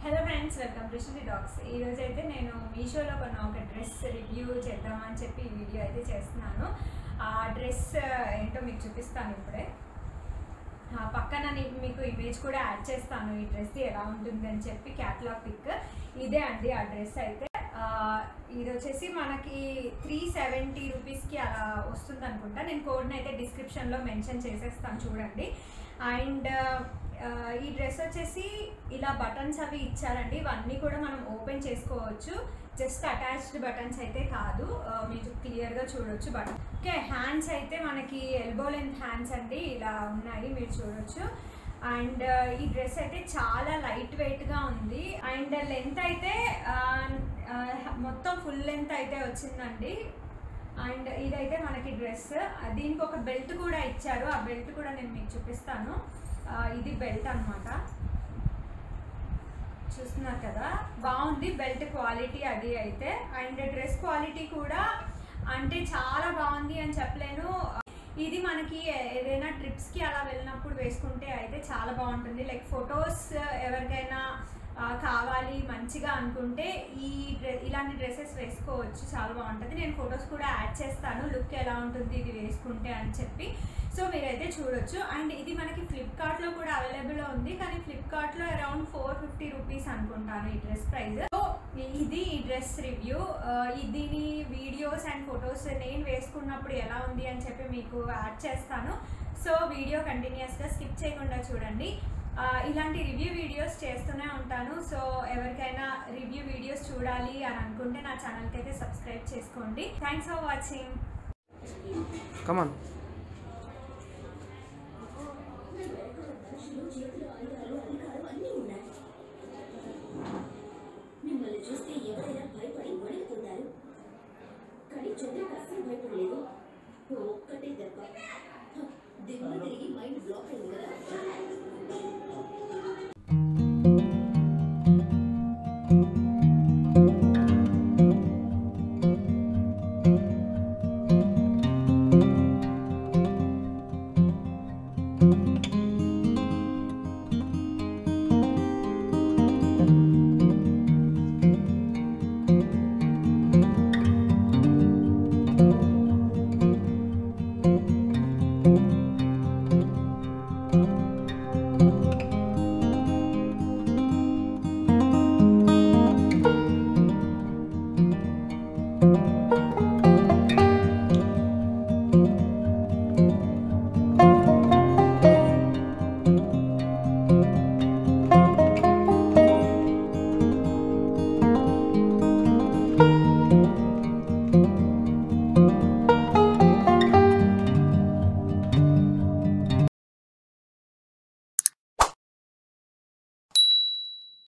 hello friends welcome to Sri docs ఈరోజు అయితే నేను మీషోలో కొన్న ఒక డ్రెస్ రివ్యూ చేద్దామని చెప్పి ఈ వీడియో అయితే చేస్తున్నాను ఆ డ్రెస్ ఏంటో మీకు చూపిస్తాను ఇప్పుడే ఆ పక్కన నీ- మీకు ఇమేజ్ కూడా యాడ్ చేస్తాను ఈ డ్రెస్ ఎలా ఉంటుంది అని చెప్పి క్యాటలాగ్ పిక్ ఇదే అండి ఆ డ్రెస్ అయితే ఆ, ఇది వచ్చేసి మనకి త్రీ సెవెంటీ రూపీస్కి అలా వస్తుంది అనుకుంటా నేను కోడ్ని అయితే డిస్క్రిప్షన్లో మెన్షన్ చేసేస్తాను చూడండి అండ్ ఈ డ్రెస్ వచ్చేసి ఇలా బటన్స్ అవి ఇచ్చారండి ఇవన్నీ కూడా మనం ఓపెన్ చేసుకోవచ్చు జస్ట్ అటాచ్డ్ బటన్స్ అయితే కాదు ఆ, మీరు క్లియర్గా చూడొచ్చు బటన్ ఓకే హ్యాండ్స్ అయితే మనకి ఎల్బో లెంత్ హ్యాండ్స్ అండి ఇలా ఉన్నాయి మీరు చూడొచ్చు అండ్ ఈ డ్రెస్ అయితే చాలా లైట్ వెయిట్గా ఉంది అండ్ లెంత్ అయితే ఆ, ఆ, మొత్తం ఫుల్ లెంత్ అయితే వచ్చిందండి అండ్ ఇదైతే మనకి డ్రెస్ దీనికి ఒక బెల్ట్ కూడా ఇచ్చారు ఆ బెల్ట్ కూడా నేను మీకు చూపిస్తాను ఆ, ఇది బెల్ట్ అన్నమాట చూస్తున్నారు కదా బాగుంది బెల్ట్ క్వాలిటీ అది అయితే అండ్ డ్రెస్ క్వాలిటీ కూడా అంటే చాలా బాగుంది అని చెప్పలేను ఇది మనకి ఏదైనా ట్రిప్స్కి అలా వెళ్ళినప్పుడు వేసుకుంటే అయితే చాలా బాగుంటుంది లైక్ ఫొటోస్ ఎవరికైనా ఆ, కావాలి మంచిగా అనుకుంటే ఈ డ్రె ఇలాంటి డ్రెస్సెస్ వేసుకోవచ్చు చాలా బాగుంటుంది నేను ఫొటోస్ కూడా యాడ్ చేస్తాను లుక్ ఎలా ఉంటుంది ఇది వేసుకుంటే అని చెప్పి సో మీరైతే చూడొచ్చు అండ్ ఇది మనకి ఫ్లిప్కార్ట్లో కూడా అవైలబుల్ ఉంది కానీ ఫ్లిప్కార్ట్లో అరౌండ్ ఫోర్ ఫిఫ్టీ రూపీస్ అనుకుంటాను ఈ డ్రెస్ ప్రైస్ సో ఇది ఈ డ్రెస్ రివ్యూ దీని వీడియోస్ అండ్ ఫొటోస్ నేను వేసుకున్నప్పుడు ఎలా ఉంది అని చెప్పి మీకు యాడ్ చేస్తాను సో వీడియో కంటిన్యూస్గా స్కిప్ చేయకుండా చూడండి ఆ, ఇలాంటి రివ్యూ వీడియోస్ చేస్తూనే ఉంటాను సో ఎవరికైనా రివ్యూ వీడియోస్ చూడాలి అని అనుకుంటే నా ఛానల్కి అయితే సబ్స్క్రైబ్ చేసుకోండి థ్యాంక్స్ ఫర్ వాచింగ్ కమాన్ మిమ్మల్ని చూస్తే ఎవరైనా భయపడి వణికిపోతారు కానీ చంద్రకి అస్సలు భయపడలేదు ఒక్కటే దెబ్బ హ, దిమ్మ తిరిగి మైండ్ బ్లాక్